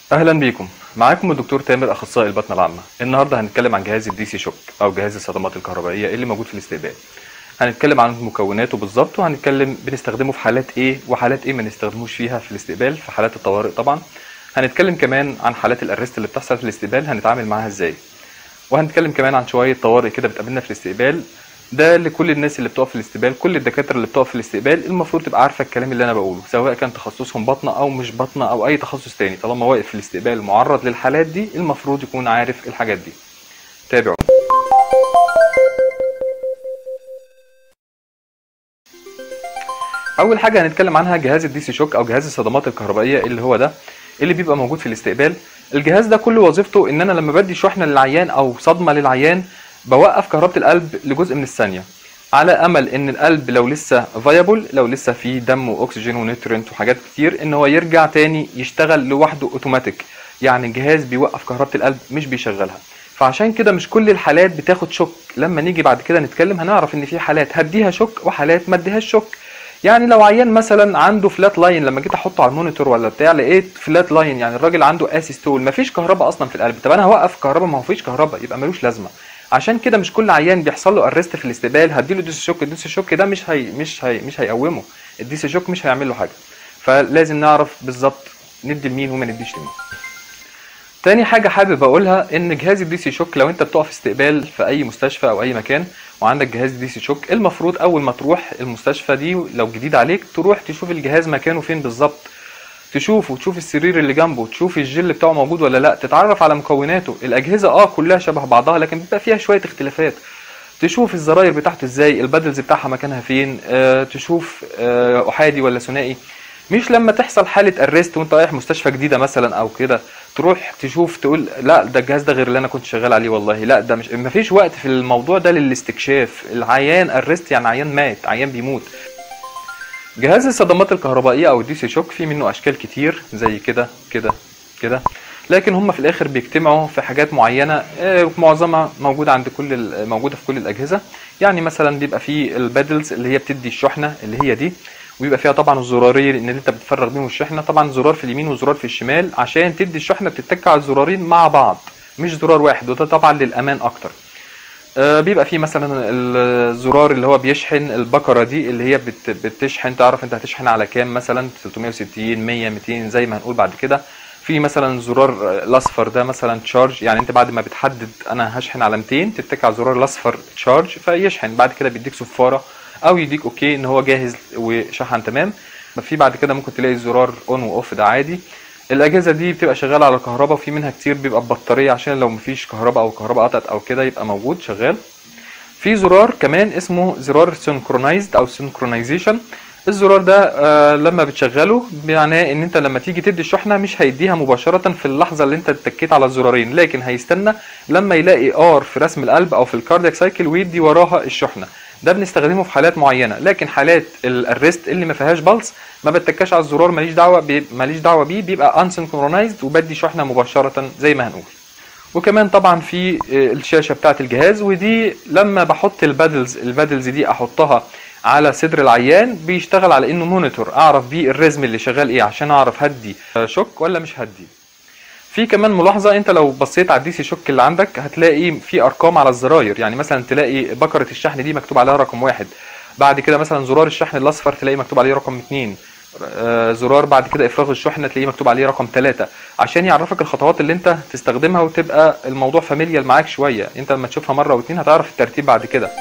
اهلا بيكم معاكم الدكتور تامر اخصائي البطنه العامه النهارده هنتكلم عن جهاز الدي سي شوك او جهاز الصدمات الكهربائيه اللي موجود في الاستقبال هنتكلم عن مكوناته بالظبط وهنتكلم بنستخدمه في حالات ايه وحالات ايه ما نستخدموش فيها في الاستقبال في حالات الطوارئ طبعا هنتكلم كمان عن حالات الارست اللي بتحصل في الاستقبال هنتعامل معاها ازاي وهنتكلم كمان عن شويه طوارئ كده بتقابلنا في الاستقبال ده لكل الناس اللي بتقف في الاستقبال كل الدكاتره اللي بتقف في الاستقبال المفروض تبقى عارفه الكلام اللي انا بقوله سواء كان تخصصهم بطنه او مش بطنه او اي تخصص تاني طالما واقف في الاستقبال معرض للحالات دي المفروض يكون عارف الحاجات دي تابعوا اول حاجه هنتكلم عنها جهاز الدي سي شوك او جهاز الصدمات الكهربائيه اللي هو ده اللي بيبقى موجود في الاستقبال الجهاز ده كل وظيفته ان انا لما بدي شحنه للعيان او صدمه للعيان بوقف كهربة القلب لجزء من الثانية على امل ان القلب لو لسه فايبل لو لسه فيه دم واكسجين ونيوترينت وحاجات كتير ان هو يرجع تاني يشتغل لوحده اوتوماتيك يعني الجهاز بيوقف كهربة القلب مش بيشغلها فعشان كده مش كل الحالات بتاخد شوك لما نيجي بعد كده نتكلم هنعرف ان في حالات هديها شوك وحالات ما اديهاش شوك يعني لو عيان مثلا عنده فلات لاين لما جيت احطه على المونيتور ولا بتاع لقيت فلات لاين يعني الراجل عنده اسيستول مفيش كهرباء اصلا في القلب طب انا هوقف كهرباء ما هو فيش كهرباء يبقى ملوش لازمه عشان كده مش كل عيان بيحصل له ارست في الاستقبال هديله ديس شوك الديس شوك ده مش هي مش هي مش هيقومه الديس شوك مش هيعمل له حاجه فلازم نعرف بالظبط ندي لمين وما نديش لمين تاني حاجة حابب أقولها إن جهاز الدي سي شوك لو أنت بتقف استقبال في أي مستشفى أو أي مكان وعندك جهاز دي سي شوك المفروض أول ما تروح المستشفى دي لو جديد عليك تروح تشوف الجهاز مكانه فين بالظبط تشوفه تشوف السرير اللي جنبه تشوف الجل بتاعه موجود ولا لا تتعرف على مكوناته الاجهزه اه كلها شبه بعضها لكن بيبقى فيها شويه اختلافات تشوف الزراير بتاعته ازاي البادلز بتاعها مكانها فين آه تشوف آه احادي ولا ثنائي مش لما تحصل حاله ارست وانت رايح مستشفى جديده مثلا او كده تروح تشوف تقول لا ده الجهاز ده غير اللي انا كنت شغال عليه والله لا ده مش مفيش وقت في الموضوع ده للاستكشاف العيان ارست يعني عيان مات عيان بيموت جهاز الصدمات الكهربائية أو الدي سي شوك في منه أشكال كتير زي كده كده كده لكن هم في الآخر بيجتمعوا في حاجات معينة معظمها موجودة عند كل موجودة في كل الأجهزة يعني مثلا بيبقى في البادلز اللي هي بتدي الشحنة اللي هي دي ويبقى فيها طبعا الزرارين اللي انت بتفرغ بيهم الشحنه طبعا زرار في اليمين وزرار في الشمال عشان تدي الشحنه بتتك على الزرارين مع بعض مش زرار واحد وده طبعا للامان اكتر بيبقى فيه مثلا الزرار اللي هو بيشحن البكره دي اللي هي بت بتشحن تعرف انت هتشحن على كام مثلا 360 100 200 زي ما هنقول بعد كده في مثلا زرار الاصفر ده مثلا تشارج يعني انت بعد ما بتحدد انا هشحن على 200 تتك على الزرار الاصفر تشارج فيشحن بعد كده بيديك صفاره او يديك اوكي ان هو جاهز وشحن تمام في بعد كده ممكن تلاقي الزرار اون واوف ده عادي الاجهزه دي بتبقى شغاله على كهرباء وفي منها كتير بيبقى ببطاريه عشان لو مفيش كهرباء او كهرباء قطعت او كده يبقى موجود شغال في زرار كمان اسمه زرار سينكرونايزد او سينكرونايزيشن الزرار ده آه لما بتشغله معناه ان انت لما تيجي تدي الشحنه مش هيديها مباشره في اللحظه اللي انت اتكيت على الزرارين لكن هيستنى لما يلاقي ار في رسم القلب او في الكاردياك سايكل ويدي وراها الشحنه ده بنستخدمه في حالات معينه لكن حالات الارست اللي ما فيهاش بلس ما بتكاش على الزرار ماليش دعوه ماليش دعوه بيه بيبقى انسنكرونايزد وبدي شحنه مباشره زي ما هنقول وكمان طبعا في الشاشه بتاعه الجهاز ودي لما بحط البادلز البادلز دي احطها على صدر العيان بيشتغل على انه مونيتور اعرف بيه الرزم اللي شغال ايه عشان اعرف هدي شوك ولا مش هدي في كمان ملاحظه انت لو بصيت على الدي سي شوك اللي عندك هتلاقي في ارقام على الزراير يعني مثلا تلاقي بكره الشحن دي مكتوب عليها رقم واحد بعد كده مثلا زرار الشحن الاصفر تلاقي مكتوب عليه رقم اتنين زرار بعد كده افراغ الشحنه تلاقيه مكتوب عليه رقم ثلاثة عشان يعرفك الخطوات اللي انت تستخدمها وتبقى الموضوع فاميليال معاك شويه انت لما تشوفها مره واتنين هتعرف الترتيب بعد كده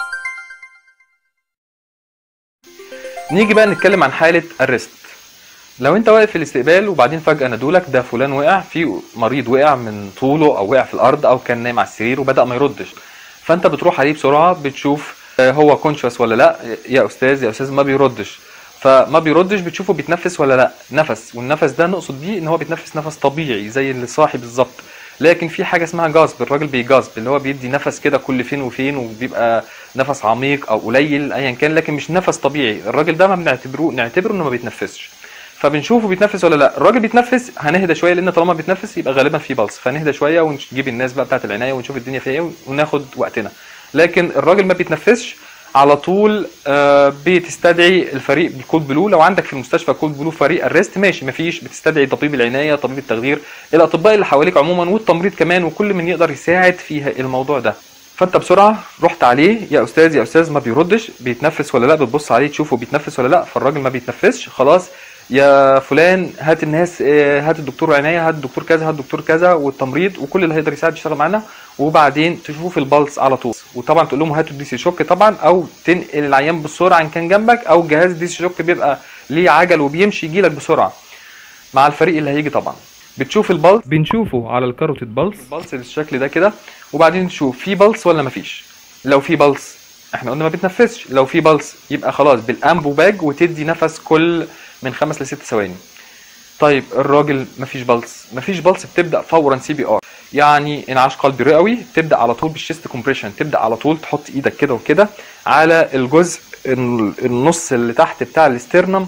نيجي بقى نتكلم عن حاله الريست لو انت واقف في الاستقبال وبعدين فجاه نادولك ده فلان وقع في مريض وقع من طوله او وقع في الارض او كان نايم على السرير وبدا ما يردش فانت بتروح عليه بسرعه بتشوف هو كونشس ولا لا يا استاذ يا استاذ ما بيردش فما بيردش بتشوفه بيتنفس ولا لا نفس والنفس ده نقصد بيه ان هو بيتنفس نفس طبيعي زي اللي صاحي بالظبط لكن في حاجه اسمها جاسب الراجل بيجاسب اللي هو بيدي نفس كده كل فين وفين وبيبقى نفس عميق او قليل ايا كان لكن مش نفس طبيعي الراجل ده ما بنعتبره نعتبره انه ما بيتنفسش فبنشوفه بيتنفس ولا لا الراجل بيتنفس هنهدى شويه لان طالما بيتنفس يبقى غالبا في بلس فنهدى شويه ونجيب الناس بقى بتاعه العنايه ونشوف الدنيا فيها ايه وناخد وقتنا لكن الراجل ما بيتنفسش على طول آه، بتستدعي الفريق بالكود بلو لو عندك في المستشفى كود بلو فريق الريست ماشي مفيش بتستدعي طبيب العنايه طبيب التخدير الاطباء اللي حواليك عموما والتمريض كمان وكل من يقدر يساعد في الموضوع ده فانت بسرعه رحت عليه يا استاذ يا استاذ ما بيردش بيتنفس ولا لا بتبص عليه تشوفه بيتنفس ولا لا فالراجل ما بيتنفسش خلاص يا فلان هات الناس آه، هات الدكتور عنايه هات الدكتور كذا هات الدكتور كذا والتمريض وكل اللي هيقدر يساعد يشتغل معانا وبعدين تشوف البلس على طول وطبعا تقول لهم هاتوا الدي سي شوك طبعا او تنقل العيان بالسرعه ان كان جنبك او جهاز الدي سي شوك بيبقى ليه عجل وبيمشي يجي لك بسرعه مع الفريق اللي هيجي طبعا بتشوف البلس بنشوفه على الكاروتيد بالس البلس بالشكل ده كده وبعدين نشوف في بلس ولا مفيش لو في بلس احنا قلنا ما بتنفسش لو في بلس يبقى خلاص بالامبو باج وتدي نفس كل من خمس لست ثواني طيب الراجل مفيش بلس مفيش بلس بتبدا فورا سي بي ار يعني انعاش قلبي رئوي تبدا على طول بالشيست كومبريشن تبدا على طول تحط ايدك كده وكده على الجزء ال- النص اللي تحت بتاع الاسترنم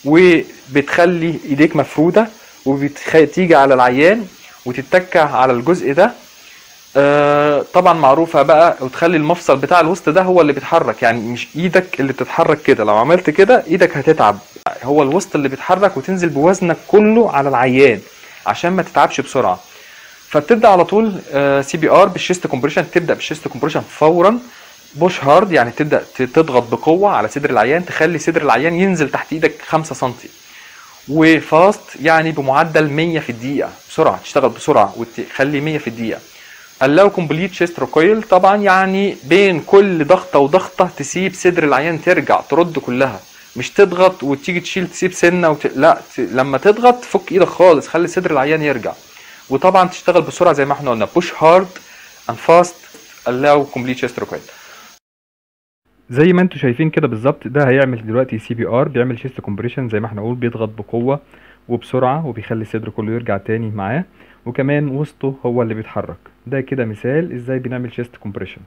وبتخلي ايديك مفروده وبتيجي على العيان وتتكى على الجزء ده آه، طبعا معروفه بقى وتخلي المفصل بتاع الوسط ده هو اللي بيتحرك يعني مش ايدك اللي بتتحرك كده لو عملت كده ايدك هتتعب هو الوسط اللي بيتحرك وتنزل بوزنك كله على العيان عشان ما تتعبش بسرعه فبتبدا على طول سي بي ار بالشيست كومبريشن تبدا بالشيست كومبريشن فورا بوش هارد يعني تبدا ت- تضغط بقوه على صدر العيان تخلي صدر العيان ينزل تحت ايدك 5 سم وفاست يعني بمعدل 100 في الدقيقه بسرعه تشتغل بسرعه وتخلي 100 في الدقيقه allow complete chest recoil طبعا يعني بين كل ضغطه وضغطه تسيب صدر العيان ترجع ترد كلها مش تضغط وتيجي تشيل تسيب سنه وت... لا ت... لما تضغط فك ايدك خالص خلي صدر العيان يرجع وطبعا تشتغل بسرعه زي ما احنا قلنا push hard and fast allow complete chest recoil زي ما انتوا شايفين كده بالظبط ده هيعمل دلوقتي سي بي ار بيعمل شيست كومبريشن زي ما احنا قول بيضغط بقوه وبسرعه وبيخلي الصدر كله يرجع تاني معاه وكمان وسطه هو اللي بيتحرك ده كده مثال ازاي بنعمل شيست كومبريشن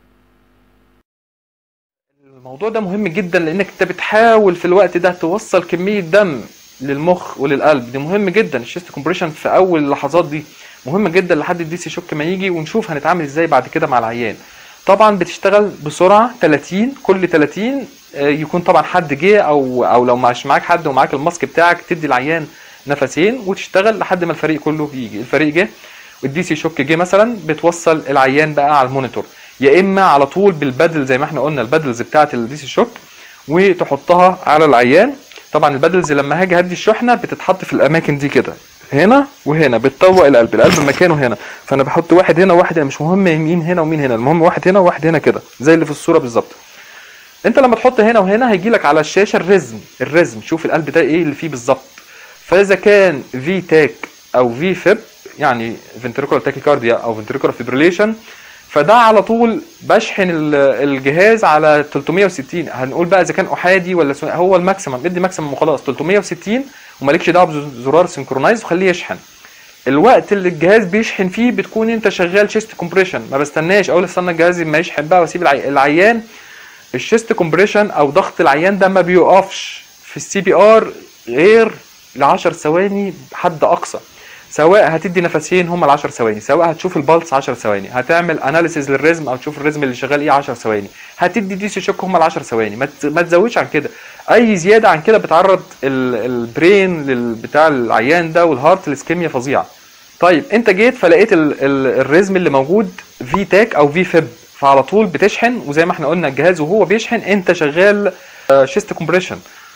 الموضوع ده مهم جدا لانك انت بتحاول في الوقت ده توصل كميه دم للمخ وللقلب دي مهم جدا الشيست كومبريشن في اول اللحظات دي مهم جدا لحد الدي سي شوك ما يجي ونشوف هنتعامل ازاي بعد كده مع العيان طبعا بتشتغل بسرعه 30 كل 30 آه، يكون طبعا حد جه او او لو مش معاك حد ومعاك الماسك بتاعك تدي العيان نفسين وتشتغل لحد ما الفريق كله يجي الفريق جه والدي سي شوك جه مثلا بتوصل العيان بقى على المونيتور يا اما على طول بالبدل زي ما احنا قلنا البدلز بتاعه الدي سي شوك وتحطها على العيان طبعا البدلز لما هاجي هدي الشحنه بتتحط في الاماكن دي كده هنا وهنا بتطوق القلب القلب مكانه هنا فانا بحط واحد هنا وواحد هنا مش مهم مين هنا ومين هنا المهم واحد هنا وواحد هنا كده زي اللي في الصوره بالظبط انت لما تحط هنا وهنا هيجي لك على الشاشه الرزم الرزم شوف القلب ده ايه اللي فيه بالظبط فاذا كان في تاك او في فيب يعني فنتريكولار تاكيكارديا او فنتريكولار فيبريليشن فده على طول بشحن ال- الجهاز على 360 هنقول بقى اذا كان احادي ولا ثنائي، هو الماكسيمم ادي ماكسيمم وخلاص 360 ومالكش دعوه بزرار سنكرونايز وخليه يشحن الوقت اللي الجهاز بيشحن فيه بتكون انت شغال شيست كومبريشن ما بستناش اقول استنى الجهاز ما يشحن بقى واسيب العي... العيان الشيست كومبريشن او ضغط العيان ده ما بيوقفش في السي بي ار غير ل 10 ثواني حد اقصى سواء هتدي نفسين هم ال 10 ثواني سواء هتشوف البلس 10 ثواني هتعمل اناليسيز للريزم او تشوف الريزم اللي شغال ايه 10 ثواني هتدي دي سي شوك هم ال 10 ثواني ما ت- ما تزودش عن كده اي زياده عن كده بتعرض ال- البرين لل- بتاع العيان ده والهارت لاسكيميا فظيعه طيب انت جيت فلقيت ال ال الريزم اللي موجود في تاك او في فيب فعلى طول بتشحن وزي ما احنا قلنا الجهاز وهو بيشحن انت شغال شيست كومبريشن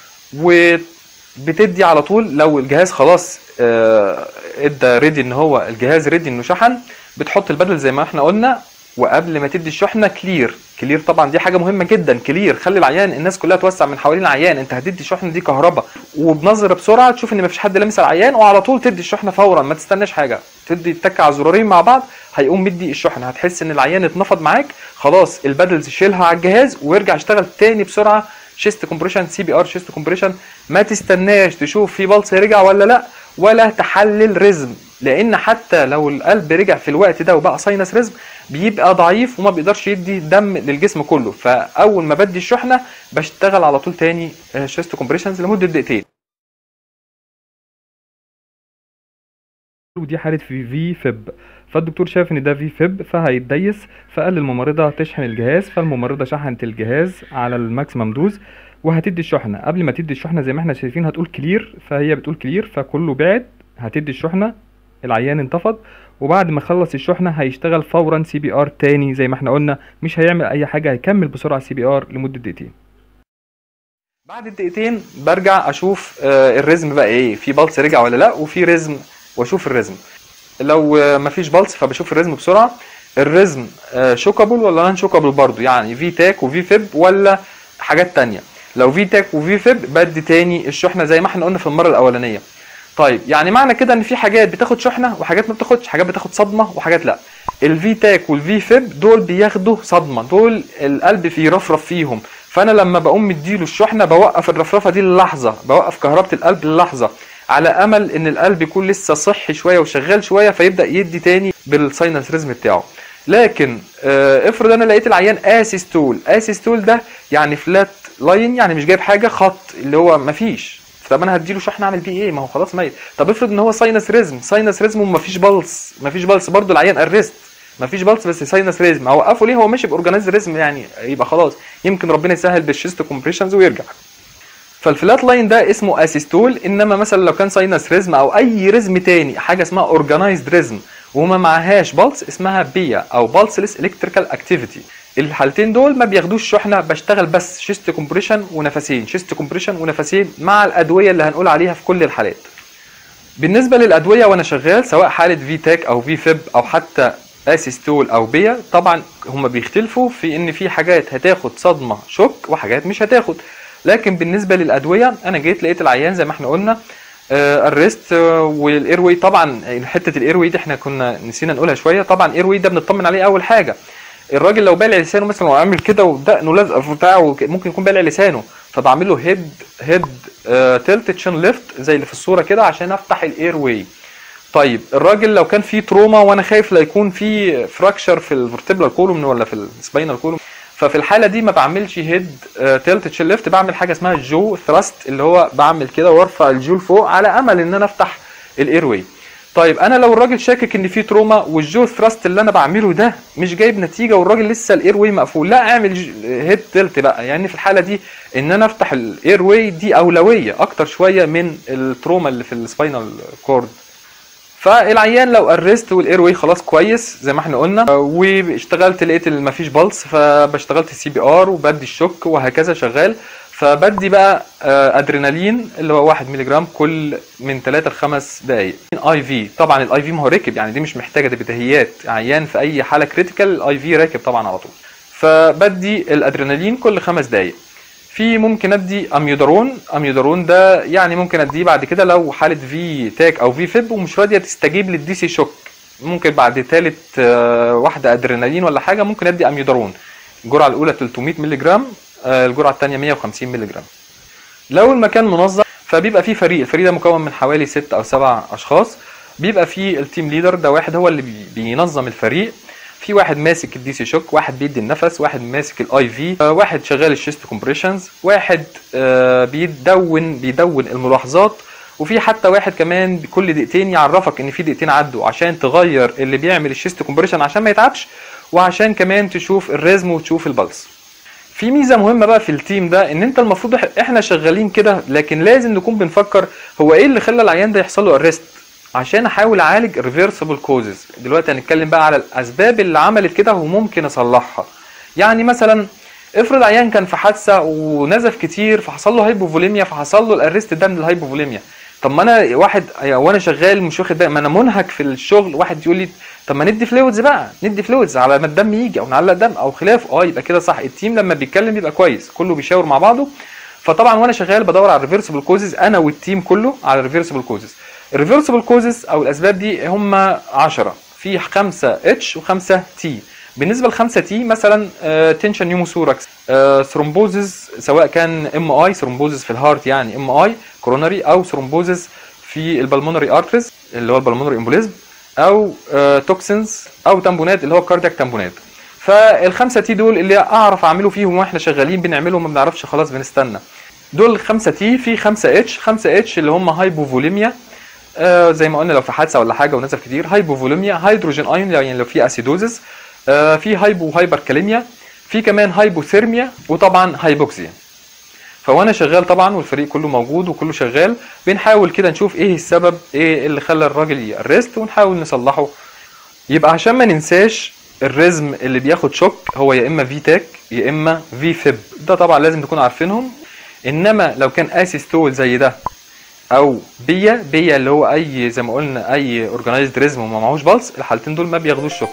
وبتدي على طول لو الجهاز خلاص آه، ادى ريدي ان هو الجهاز ريدي انه شحن بتحط البدل زي ما احنا قلنا وقبل ما تدي الشحنه كلير كلير طبعا دي حاجه مهمه جدا كلير خلي العيان الناس كلها توسع من حوالين العيان انت هتدي الشحنه دي كهرباء وبنظره بسرعه تشوف ان مفيش حد لامس العيان وعلى طول تدي الشحنه فورا ما تستناش حاجه تدي تك على الزرارين مع بعض هيقوم مدي الشحنه هتحس ان العيان اتنفض معاك خلاص البدلز شيلها على الجهاز ويرجع يشتغل تاني بسرعه شيست كومبريشن سي بي ار شيست كومبريشن ما تستناش تشوف في بلس رجع ولا لا ولا تحلل ريزم لان حتى لو القلب رجع في الوقت ده وبقى ساينس ريزم بيبقى ضعيف وما بيقدرش يدي دم للجسم كله فاول ما بدي الشحنه بشتغل على طول تاني شيست كومبريشنز لمده دقيقتين ودي حالة في في فيب فالدكتور شاف ان ده في فيب فهيتديس فقال للممرضة تشحن الجهاز فالممرضة شحنت الجهاز على الماكسيمم دوز وهتدي الشحنة قبل ما تدي الشحنة زي ما احنا شايفين هتقول كلير فهي بتقول كلير فكله بعد هتدي الشحنة العيان انتفض وبعد ما خلص الشحنة هيشتغل فورا سي بي ار تاني زي ما احنا قلنا مش هيعمل اي حاجة هيكمل بسرعة سي بي ار لمدة دقيقتين بعد الدقيقتين برجع اشوف آه، الريزم بقى ايه في بلس رجع ولا لا وفي ريزم واشوف الريزم لو آه، مفيش بلس فبشوف الريزم بسرعه الريزم شوكابل ولا نان شوكابل برضو يعني في تاك وفي فيب ولا حاجات تانية لو في تاك وفي فيب بدي تاني الشحنه زي ما احنا قلنا في المره الاولانيه طيب يعني معنى كده ان في حاجات بتاخد شحنه وحاجات ما بتاخدش حاجات بتاخد صدمه وحاجات لا الفي تاك والفي فيب دول بياخدوا صدمه دول القلب بيرفرف فيهم فانا لما بقوم مديله الشحنه بوقف الرفرفه دي للحظه بوقف كهربه القلب للحظه على امل ان القلب يكون لسه صحي شويه وشغال شويه فيبدا يدي تاني بالساينس ريزم بتاعه لكن آه، افرض انا لقيت العيان اسيستول اسيستول ده يعني فلات لاين يعني مش جايب حاجه خط اللي هو مفيش طب انا هديله شحن اعمل بيه ايه ما هو خلاص ميت طب افرض ان هو ساينس ريزم ساينس ريزم ومفيش بلس مفيش بلس برضه العيان ارست مفيش بلس بس ساينس ريزم اوقفه ليه هو ماشي باورجانيز ريزم يعني يبقى خلاص يمكن ربنا يسهل بالشيست كومبريشنز ويرجع فالفلات لاين ده اسمه اسيستول انما مثلا لو كان ساينس ريزم او اي ريزم تاني حاجه اسمها اورجانيزد ريزم وما معهاش بلس اسمها بيا او بالسلس الكتريكال اكتيفيتي الحالتين دول ما بياخدوش شحنه بشتغل بس شيست كومبريشن ونفسين شيست كومبريشن ونفسين مع الادويه اللي هنقول عليها في كل الحالات بالنسبه للادويه وانا شغال سواء حاله في تاك او في فيب او حتى اسيستول او بيا طبعا هما بيختلفوا في ان في حاجات هتاخد صدمه شوك وحاجات مش هتاخد لكن بالنسبه للادويه انا جيت لقيت العيان زي ما احنا قلنا الريست والاير واي طبعا حته الاير واي دي احنا كنا نسينا نقولها شويه طبعا الاير واي ده بنطمن عليه اول حاجه الراجل لو بالع لسانه مثلا وعامل كده ودقنه لازقه في بتاعه ممكن يكون بالع لسانه فبعمل له هيد هيد تلت تشين ليفت زي اللي في الصوره كده عشان افتح الاير واي طيب الراجل لو كان فيه تروما وانا خايف لا يكون فيه فراكشر في الفرتبلر كولوم ولا في السباينال كولوم ففي الحاله دي ما بعملش هيد تلت تشين ليفت بعمل حاجه اسمها جو ثراست اللي هو بعمل كده وارفع الجو لفوق على امل ان انا افتح الاير واي طيب انا لو الراجل شاكك ان في تروما والجو ثراست اللي انا بعمله ده مش جايب نتيجه والراجل لسه الاير واي مقفول لا اعمل هيد تلت بقى يعني في الحاله دي ان انا افتح الاير واي دي اولويه اكتر شويه من التروما اللي في السباينال كورد فالعيان لو ارست والاير واي خلاص كويس زي ما احنا قلنا واشتغلت لقيت ما فيش بلس فبشتغلت السي بي ار وبدي الشوك وهكذا شغال فبدي بقى ادرينالين اللي هو 1 مللي جرام كل من 3 ل 5 دقائق اي في طبعا الاي في ما هو ركب يعني دي مش محتاجه دي بديهيات عيان في اي حاله كريتيكال الاي في راكب طبعا على طول فبدي الادرينالين كل 5 دقائق في ممكن ادي اميودارون اميودارون ده يعني ممكن اديه بعد كده لو حاله في تاك او في فيب ومش راضيه تستجيب للدي سي شوك ممكن بعد ثالث واحده ادرينالين ولا حاجه ممكن ادي اميودارون الجرعه الاولى 300 مللي جرام الجرعه الثانيه 150 مللي جرام لو المكان منظم فبيبقى فيه فريق الفريق ده مكون من حوالي 6 او 7 اشخاص بيبقى فيه التيم ليدر ده واحد هو اللي بينظم الفريق في واحد ماسك الدي سي شوك واحد بيدي النفس واحد ماسك الاي في واحد شغال الشيست كومبريشنز واحد بيدون بيدون الملاحظات وفي حتى واحد كمان كل دقيقتين يعرفك ان في دقيقتين عدوا عشان تغير اللي بيعمل الشيست كومبريشن عشان ما يتعبش وعشان كمان تشوف الريزم وتشوف البلس في ميزه مهمه بقى في التيم ده ان انت المفروض احنا شغالين كده لكن لازم نكون بنفكر هو ايه اللي خلى العيان ده يحصل له ارست عشان احاول اعالج ريفرسبل كوزز دلوقتي هنتكلم بقى على الاسباب اللي عملت كده وممكن اصلحها يعني مثلا افرض عيان كان في حادثه ونزف كتير فحصل له هايبوفوليميا فحصل له الارست ده من الهايبوفوليميا طب ما انا واحد وانا شغال مش واخد بالي ما انا منهك في الشغل واحد يقول لي طب ما ندي فلويدز بقى ندي فلويدز على ما الدم يجي او نعلق دم او خلافه اه يبقى كده صح التيم لما بيتكلم يبقى كويس كله بيشاور مع بعضه فطبعا وانا شغال بدور على الريفرسبل كوزز انا والتيم كله على الريفرسبل كوزز الريفرسبل كوزز او الاسباب دي هم 10 في 5 اتش و5 تي بالنسبه لخمسة تي مثلا تنشن نيوموثوركس ثرومبوزز سواء كان ام اي ثرومبوزز في الهارت يعني ام اي كوروناري او ثرومبوزز في البلمونري ارتريز اللي هو البلمونري امبوليزم او توكسنز او تامبونات اللي هو كاردياك تامبونات فالخمسه تي دول اللي اعرف اعمله فيهم واحنا شغالين بنعملهم ما بنعرفش خلاص بنستنى دول الخمسه تي في 5 اتش 5 اتش اللي هم هايبوفوليميا آه زي ما قلنا لو في حادثه ولا حاجه ونزف كتير هايبوفوليميا هيدروجين ايون يعني لو في اسيدوزس آه في هايبو هايبر كاليميا في كمان هايبوثيرميا وطبعا هايبوكسيا فوانا شغال طبعا والفريق كله موجود وكله شغال بنحاول كده نشوف ايه السبب ايه اللي خلى الراجل يأرست ونحاول نصلحه يبقى عشان ما ننساش الرزم اللي بياخد شوك هو يا اما في تاك يا اما في فيب ده طبعا لازم تكونوا عارفينهم انما لو كان اسيستول زي ده او بيا بيا اللي هو اي زي ما قلنا اي اورجانيزد ريزم وما معهوش بالس الحالتين دول ما بياخدوش شوك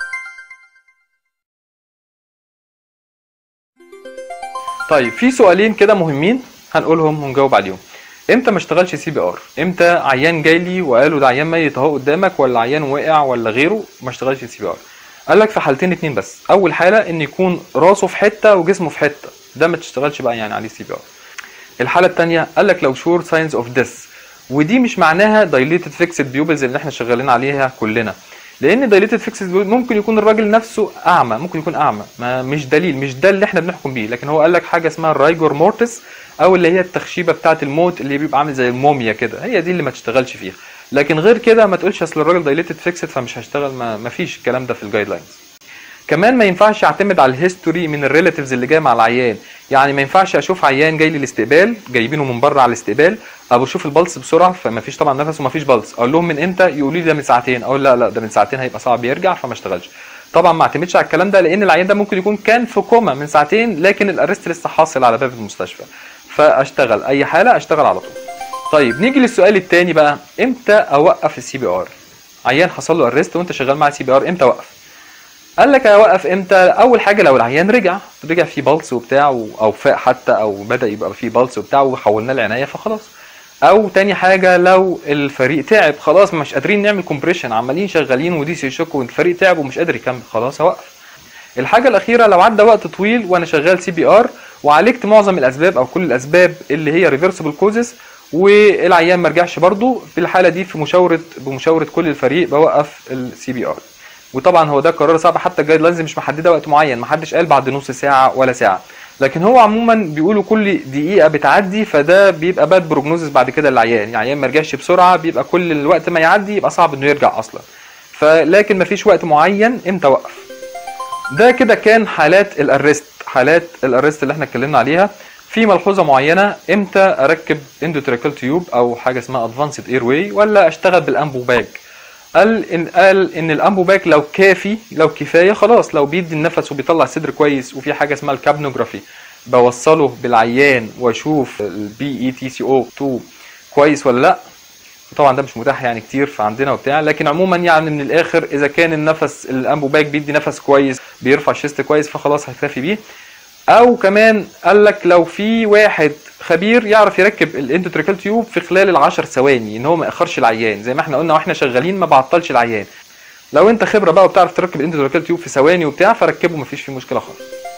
طيب في سؤالين كده مهمين هنقولهم ونجاوب عليهم امتى ما اشتغلش سي بي ار امتى عيان جاي لي وقالوا ده عيان ميت اهو قدامك ولا عيان وقع ولا غيره ما اشتغلش سي بي ار قال لك في حالتين اتنين بس اول حاله ان يكون راسه في حته وجسمه في حته ده ما تشتغلش بقى يعني عليه سي بي ار الحاله الثانيه قال لك لو شور ساينز اوف ديث ودي مش معناها دايليتد فيكسد بيوبلز اللي احنا شغالين عليها كلنا لان دايليتد فيكسد ممكن يكون الراجل نفسه اعمى ممكن يكون اعمى ما مش دليل مش ده اللي احنا بنحكم بيه لكن هو قال لك حاجه اسمها الرايجور مورتس او اللي هي التخشيبه بتاعه الموت اللي بيبقى عامل زي الموميا كده هي دي اللي ما تشتغلش فيها لكن غير كده ما تقولش اصل الراجل دايليتد فيكسد فمش هشتغل ما, ما فيش الكلام ده في الجايد لاينز كمان ما ينفعش اعتمد على الهيستوري من الريلاتيفز اللي جايه مع العيان يعني ما ينفعش اشوف عيان جاي لي الاستقبال جايبينه من بره على الاستقبال ابو اشوف البلس بسرعه فما فيش طبعا نفس وما فيش بلس اقول لهم من امتى يقولوا لي ده من ساعتين اقول لا لا ده من ساعتين هيبقى صعب يرجع فما اشتغلش طبعا ما اعتمدش على الكلام ده لان العيان ده ممكن يكون كان في كوما من ساعتين لكن الارست لسه حاصل على باب المستشفى فاشتغل اي حاله اشتغل على طول طيب نيجي للسؤال الثاني بقى امتى اوقف السي بي ار عيان حصل له ارست وانت شغال مع السي بي ار امتى اوقف قال لك اوقف امتى اول حاجه لو العيان رجع رجع فيه بلس وبتاع او فاق حتى او بدا يبقى فيه بلس وبتاع وحولناه العنايه فخلاص او تاني حاجه لو الفريق تعب خلاص مش قادرين نعمل كومبريشن عمالين شغالين ودي سي شوك والفريق تعب ومش قادر يكمل خلاص اوقف الحاجه الاخيره لو عدى وقت طويل وانا شغال سي بي ار وعالجت معظم الاسباب او كل الاسباب اللي هي ريفرسبل كوزز والعيان ما رجعش برضه في الحاله دي في مشاوره بمشاوره كل الفريق بوقف السي بي ار وطبعا هو ده قرار صعب حتى الجايد لاينز مش محدده وقت معين ما حدش قال بعد نص ساعه ولا ساعه لكن هو عموما بيقولوا كل دقيقه بتعدي فده بيبقى باد بروجنوزس بعد كده للعيان يعني العيان ما رجعش بسرعه بيبقى كل الوقت ما يعدي يبقى صعب انه يرجع اصلا فلكن ما فيش وقت معين امتى وقف ده كده كان حالات الارست حالات الارست اللي احنا اتكلمنا عليها في ملحوظه معينه امتى اركب اندوتراكال تيوب او حاجه اسمها ادفانسد اير واي ولا اشتغل بالامبو باج قال ان قال ان الامبو باك لو كافي لو كفايه خلاص لو بيدي النفس وبيطلع صدر كويس وفي حاجه اسمها الكابنوجرافي بوصله بالعيان واشوف البي اي تي سي او 2 كويس ولا لا طبعا ده مش متاح يعني كتير في عندنا وبتاع لكن عموما يعني من الاخر اذا كان النفس الامبو باك بيدي نفس كويس بيرفع الشيست كويس فخلاص هيكتفي بيه او كمان قال لك لو في واحد خبير يعرف يركب الاندوتريكال تيوب في خلال العشر ثواني ان هو ما ياخرش العيان زي ما احنا قلنا واحنا شغالين ما بعطلش العيان لو انت خبره بقى وبتعرف تركب الاندوتريكال تيوب في ثواني وبتاع فركبه مفيش فيه مشكله خالص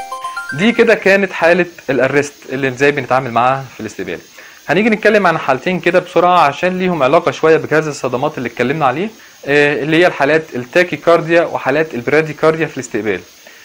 دي كده كانت حاله الارست اللي ازاي بنتعامل معاها في الاستقبال هنيجي نتكلم عن حالتين كده بسرعه عشان ليهم علاقه شويه بجهاز الصدمات اللي اتكلمنا عليه اللي هي الحالات التاكي كارديا وحالات البرادي كارديا في الاستقبال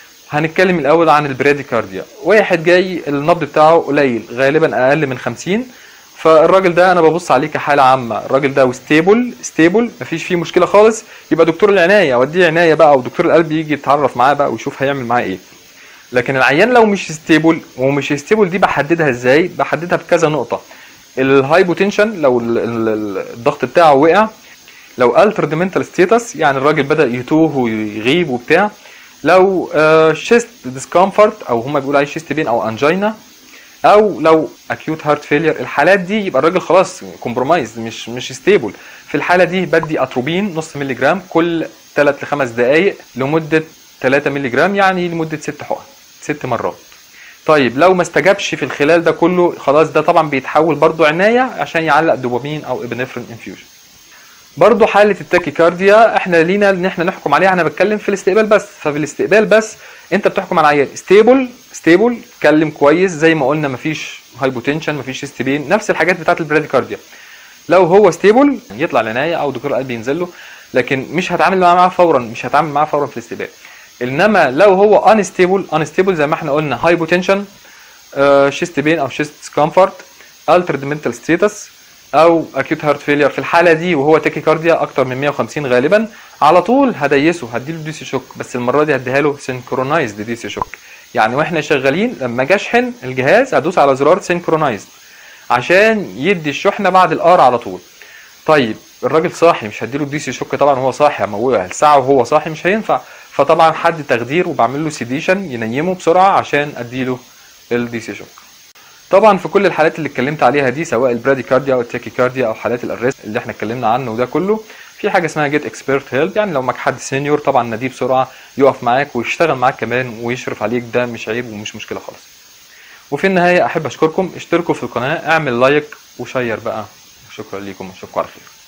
هنتكلم الاول عن البراديكارديا واحد جاي النبض بتاعه قليل غالبا اقل من 50 فالراجل ده انا ببص عليه كحاله عامه الراجل ده ستيبل ستيبل مفيش فيه مشكله خالص يبقى دكتور العنايه اوديه عنايه بقى او دكتور القلب يجي يتعرف معاه بقى ويشوف هيعمل معاه ايه لكن العيان لو مش ستيبل ومش ستيبل دي بحددها ازاي بحددها بكذا نقطه الهايبوتنشن لو الضغط بتاعه وقع لو altered mental status يعني الراجل بدا يتوه ويغيب وبتاع لو شيست ديسكomfort او هم بيقولوا عليه شيست بين او انجينا او لو اكيوت هارت فيلير الحالات دي يبقى الراجل خلاص كومبرومايز مش مش ستيبل في الحاله دي بدي اتروبين نص مللي جرام كل 3 ل 5 دقائق لمده 3 مللي جرام يعني لمده 6 حقن 6 مرات طيب لو ما استجابش في الخلال ده كله خلاص ده طبعا بيتحول برضو عنايه عشان يعلق دوبامين او ابنفرين انفيوجن برضو حالة التاكيكارديا احنا لينا ان احنا نحكم عليها انا بتكلم في الاستقبال بس ففي الاستقبال بس انت بتحكم على العيان ستيبل ستيبل اتكلم كويس زي ما قلنا مفيش هايبوتنشن مفيش استبين نفس الحاجات بتاعت البراديكارديا لو هو ستيبل يطلع العنايه او دكتور القلب ينزل له لكن مش هتعامل معاه فورا مش هتعامل معاه فورا في الاستقبال انما لو هو انستيبل انستيبل زي ما احنا قلنا هايبوتنشن شيست بين او شيست كومفورت altered mental status او اكيوت هارت فيلير في الحاله دي وهو تاكيكارديا اكتر من 150 غالبا على طول هديسه هديله دي سي شوك بس المره دي هديها له سينكرونايزد دي سي شوك يعني واحنا شغالين لما اجي اشحن الجهاز هدوس على زرار سينكرونايزد عشان يدي الشحنه بعد الار على طول طيب الراجل صاحي مش هديله الدي سي شوك طبعا وهو صاحي هموته الساعه وهو صاحي مش هينفع فطبعا حد تخدير وبعمل له سيديشن ينيمه بسرعه عشان اديله الدي سي شوك طبعا في كل الحالات اللي اتكلمت عليها دي سواء البراديكارديا او التاكيكارديا او حالات الارست اللي احنا اتكلمنا عنه وده كله في حاجه اسمها جيت اكسبيرت هيلب يعني لو معاك حد سينيور طبعا ناديه بسرعه يقف معاك ويشتغل معاك كمان ويشرف عليك ده مش عيب ومش مشكله خالص وفي النهايه احب اشكركم اشتركوا في القناه اعمل لايك وشير بقى شكرا ليكم واشوفكم على خير